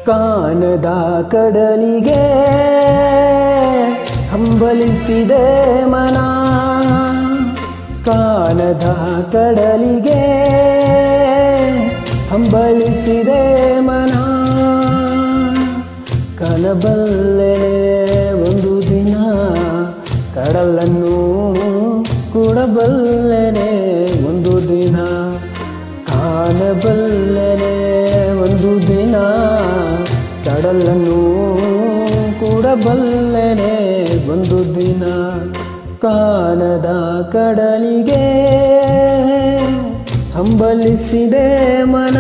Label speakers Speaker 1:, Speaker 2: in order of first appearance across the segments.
Speaker 1: ಕಾನದ ಕಡಲಿಗೆ ಹಂಬಲಿಸಿದೆ ಮನ ಕಾನದ ಕಡಲಿಗೆ ಹಂಬಲಿಸಿದೆ ಮನ ಕನಬಲ್ಲೆ ಒಂದು ದಿನ ಕಡಲನ್ನು ಕೂಡಬಲ್ಲೆನೆ ಒಂದು ದಿನ ಕಾಣಬಲ್ಲೆನೆ ಒಂದು ದಿನ ಕಡಲನ್ನು ಕೂಡಬಲ್ಲೆನೆ ಒಂದು ದಿನ ಕಾಣದ ಕಡಲಿಗೆ ಹಂಬಲಿಸಿದೆ ಮನ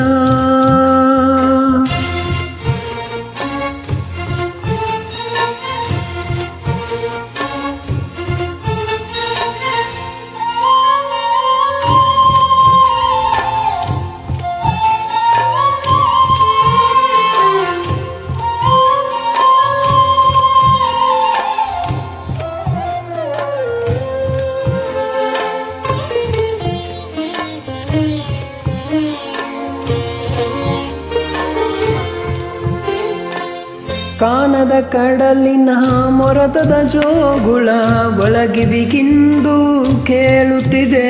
Speaker 1: ಕಾನದ ಕಡಲಿನ ಮೊರತದ ಜೋಗುಳ ಒಳಗಿವಿಗಿಂದು ಕೇಳುತ್ತಿದೆ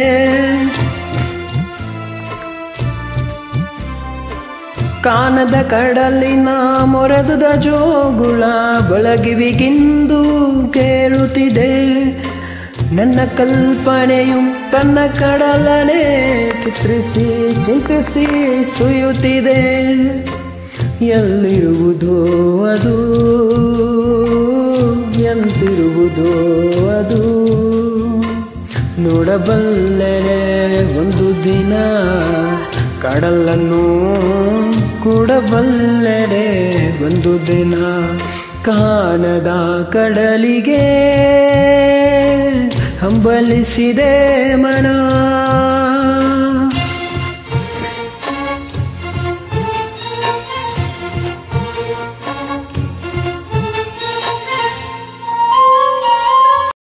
Speaker 1: ಕಾನದ ಕಡಲಿನ ಮೊರತದ ಜೋಗುಳ ಒಳಗಿವಿಗಿಂದು ಕೇಳುತ್ತಿದೆ ನನ್ನ ಕಲ್ಪನೆಯು ತನ್ನ ಕಡಲನೆ ಚಿತ್ರಿಸಿ ಚಿಂತಿಸಿ ಸುಯುತ್ತಿದೆ ಎಲ್ಲಿರುವುದೋ ಅದು ಎಂತಿರುವುದೋ ಅದು ನೋಡಬಲ್ಲೆನೆ ಒಂದು ದಿನ ಕಡಲನ್ನು ಕೂಡಬಲ್ಲೆನೆ ಒಂದು ದಿನ ಕಾಣದ ಕಡಲಿಗೆ ಹಂಬಲಿಸಿದೆ ಮನ